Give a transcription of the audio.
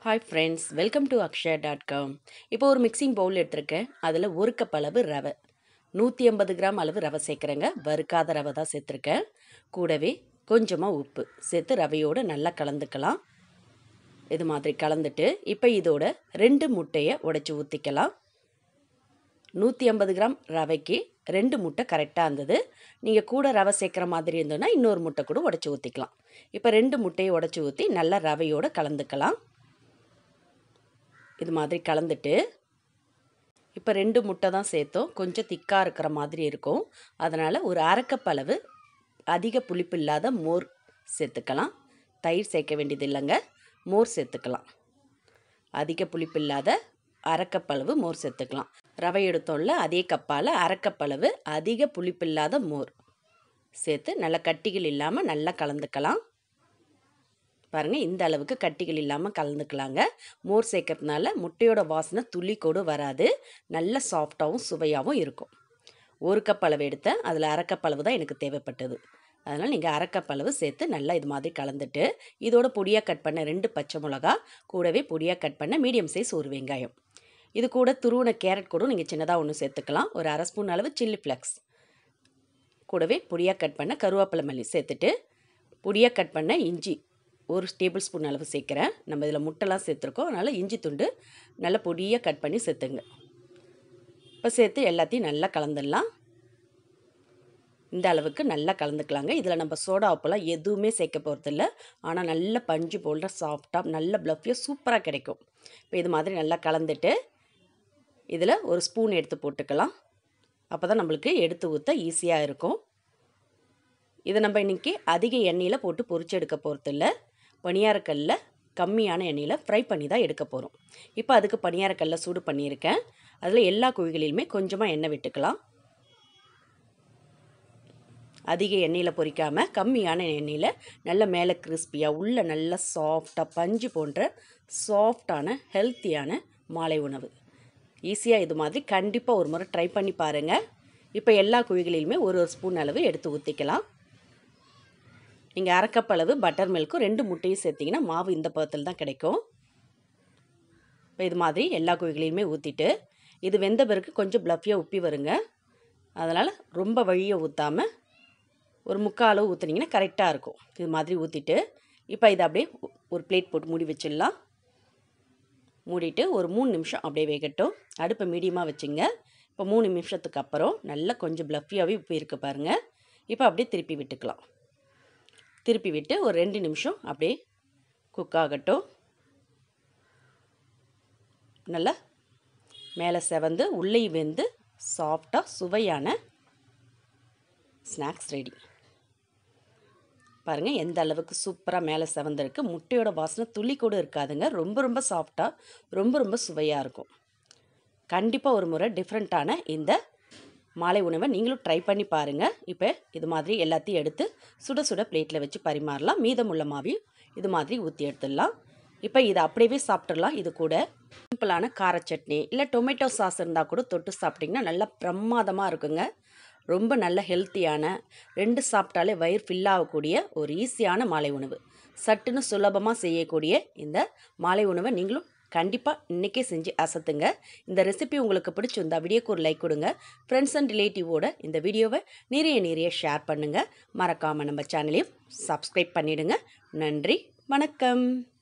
hi friends welcome to Akshaya dot com இப்போ ஒரு mixing Pavul எடுத்திருக்கேன் அதில் ஒரு கப் அளவு ரவை நூற்றி ஐம்பது கிராம் அளவு ரவை சேர்க்குறேங்க வறுக்காத ரவை தான் சேர்த்துருக்கேன் கூடவே கொஞ்சமாக உப்பு சேர்த்து ரவையோடு நல்லா கலந்துக்கலாம் இது மாதிரி கலந்துட்டு இப்போ இதோட ரெண்டு முட்டையை உடைச்சி ஊற்றிக்கலாம் நூற்றி ஐம்பது கிராம் ரவைக்கு ரெண்டு முட்டை கரெக்டாக இருந்தது நீங்கள் கூட ரவை சேர்க்குற மாதிரி இருந்ததுன்னா இன்னொரு முட்டை கூட உடச்சி ஊற்றிக்கலாம் இப்போ ரெண்டு முட்டையை உடச்சி ஊற்றி நல்லா ரவையோடு கலந்துக்கலாம் இது மாதிரி கலந்துட்டு இப்போ ரெண்டு முட்டை தான் சேர்த்தோம் கொஞ்சம் திக்காக இருக்கிற மாதிரி இருக்கும் அதனால் ஒரு அரைக்கப் அளவு அதிக புளிப்பு இல்லாத மோர் சேர்த்துக்கலாம் தயிர் சேர்க்க வேண்டியது இல்லைங்க மோர் சேர்த்துக்கலாம் அதிக புளிப்பு இல்லாத அரைக்கப்பளவு மோர் சேர்த்துக்கலாம் ரவை எடுத்தோம்ல அதே கப்பால் அரைக்கப்பளவு அதிக புளிப்பில்லாத மோர் சேர்த்து நல்லா கட்டிகள் இல்லாமல் நல்லா கலந்துக்கலாம் பாருங்கள் இந்த அளவுக்கு கட்டிகள் இல்லாமல் கலந்துக்கலாங்க மோர் சேர்க்கறதுனால முட்டையோட வாசனை துளி கூட வராது நல்ல சாஃப்டாகவும் சுவையாகவும் இருக்கும் ஒரு கப் அளவு எடுத்தேன் அதில் அரைக்கப் அளவு தான் எனக்கு தேவைப்பட்டது அதனால் நீங்கள் அரைக்கப் அளவு சேர்த்து நல்லா இது மாதிரி கலந்துட்டு இதோட பொடியாக கட் பண்ண ரெண்டு பச்சை மிளகா கூடவே பொடியாக கட் பண்ண மீடியம் சைஸ் ஒரு வெங்காயம் இது கூட துருவன கேரட் கூட நீங்கள் சின்னதாக ஒன்று சேர்த்துக்கலாம் ஒரு அரை ஸ்பூன் அளவு சில்லி ஃப்ளக்ஸ் கூடவே பொடியாக கட் பண்ண கருவேப்பிலை மல்லி சேர்த்துட்டு பொடியாக கட் பண்ண இஞ்சி ஒரு டேபிள் ஸ்பூன் அளவு சேர்க்குறேன் நம்ம இதில் முட்டைலாம் சேர்த்துருக்கோம் அதனால் இஞ்சி துண்டு நல்லா பொடியாக கட் பண்ணி சேர்த்துங்க இப்போ சேர்த்து எல்லாத்தையும் நல்லா கலந்துடலாம் இந்த அளவுக்கு நல்லா கலந்துக்கலாங்க இதில் நம்ம சோடா உப்பெல்லாம் எதுவுமே சேர்க்க போகிறதில்ல ஆனால் நல்ல பஞ்சு போல்ற சாஃப்டாக நல்ல ப்ளஃபியாக சூப்பராக கிடைக்கும் இப்போ இது மாதிரி நல்லா கலந்துட்டு இதில் ஒரு ஸ்பூன் எடுத்து போட்டுக்கலாம் அப்போ தான் நம்மளுக்கு எடுத்து ஊற்ற ஈஸியாக இருக்கும் இதை நம்ம இன்றைக்கி அதிக எண்ணெயில் போட்டு பொரிச்சு எடுக்க போகிறதில்ல பணியாரக்கல்ல கம்மியான எண்ணெயில் ஃப்ரை பண்ணி தான் எடுக்க போகிறோம் இப்போ அதுக்கு பணியாரக்கல்ல சூடு பண்ணியிருக்கேன் அதில் எல்லா குழிகளிலுமே கொஞ்சமாக எண்ணெய் விட்டுக்கலாம் அதிக எண்ணெயில் பொரிக்காமல் கம்மியான எண்ணெயில் நல்ல மேலே கிறிஸ்பியாக உள்ள நல்ல சாஃப்டாக பஞ்சு போன்ற சாஃப்டான ஹெல்த்தியான மாலை உணவு ஈஸியாக இது மாதிரி கண்டிப்பாக ஒரு முறை ட்ரை பண்ணி பாருங்கள் இப்போ எல்லா குழிகளிலுமே ஒரு ஒரு ஸ்பூன் அளவு எடுத்து ஊற்றிக்கலாம் நீங்கள் அரைக்கப் அளவு பட்டர் மில்க்கும் ரெண்டு முட்டையும் சேர்த்திங்கன்னா மாவு இந்த பதத்தில் தான் கிடைக்கும் இப்போ இது மாதிரி எல்லா குழிகளையுமே ஊற்றிட்டு இது வெந்த பிறகு கொஞ்சம் ப்ளஃபியாக உப்பி வருங்க அதனால் ரொம்ப வழியை ஊற்றாமல் ஒரு முக்கால் அளவு ஊற்றுனீங்கன்னா கரெக்டாக இருக்கும் இது மாதிரி ஊற்றிட்டு இப்போ இதை அப்படியே ஒரு பிளேட் போட்டு மூடி வச்சிடலாம் மூடிட்டு ஒரு மூணு நிமிஷம் அப்படியே வேகட்டும் அடுப்பை மீடியமாக வச்சுங்க இப்போ மூணு நிமிஷத்துக்கு அப்புறம் நல்லா கொஞ்சம் ப்ளஃபியாகவே உப்பு இருக்கு பாருங்கள் இப்போ அப்படியே திருப்பி விட்டுக்கலாம் திருப்பி விட்டு ஒரு ரெண்டு நிமிஷம் அப்படியே குக் ஆகட்டும் நல்லா மேலே செவந்து உள்ளே வெந்து சாஃப்டாக சுவையான ஸ்நாக்ஸ் ரெடி பாருங்கள் எந்த அளவுக்கு சூப்பராக மேலே செவந்திருக்கு முட்டையோட வாசனை துளி கூட இருக்காதுங்க ரொம்ப ரொம்ப சாஃப்டாக ரொம்ப ரொம்ப சுவையாக இருக்கும் கண்டிப்பாக ஒரு முறை டிஃப்ரெண்ட்டான இந்த மாலை உணவை நீங்களும் ட்ரை பண்ணி பாருங்கள் இப்போ இது மாதிரி எல்லாத்தையும் எடுத்து சுட சுட பிளேட்டில் வச்சு பரிமாறலாம் மீதமுள்ள மாவையும் இது மாதிரி ஊற்றி எடுத்துடலாம் இப்போ இதை அப்படியே சாப்பிட்றலாம் இது கூட சிம்பிளான கார சட்னி இல்லை டொமேட்டோ சாஸ் இருந்தால் கூட தொட்டு சாப்பிட்டிங்கன்னா நல்லா பிரமாதமாக இருக்குங்க ரொம்ப நல்ல ஹெல்த்தியான ரெண்டு சாப்பிட்டாலே வயிறு ஃபில் ஆகக்கூடிய ஒரு ஈஸியான மாலை உணவு சட்டுன்னு சுலபமாக செய்யக்கூடிய இந்த மாலை உணவை நீங்களும் கண்டிப்பாக இன்றைக்கே செஞ்சு அசத்துங்க இந்த ரெசிபி உங்களுக்கு பிடிச்சிருந்தா வீடியோக்கு ஒரு லைக் கொடுங்க ஃப்ரெண்ட்ஸ் அண்ட் ரிலேட்டிவோட இந்த வீடியோவை நிறைய நிறைய ஷேர் பண்ணுங்கள் மறக்காமல் நம்ம சேனலையும் சப்ஸ்கிரைப் பண்ணிவிடுங்க நன்றி வணக்கம்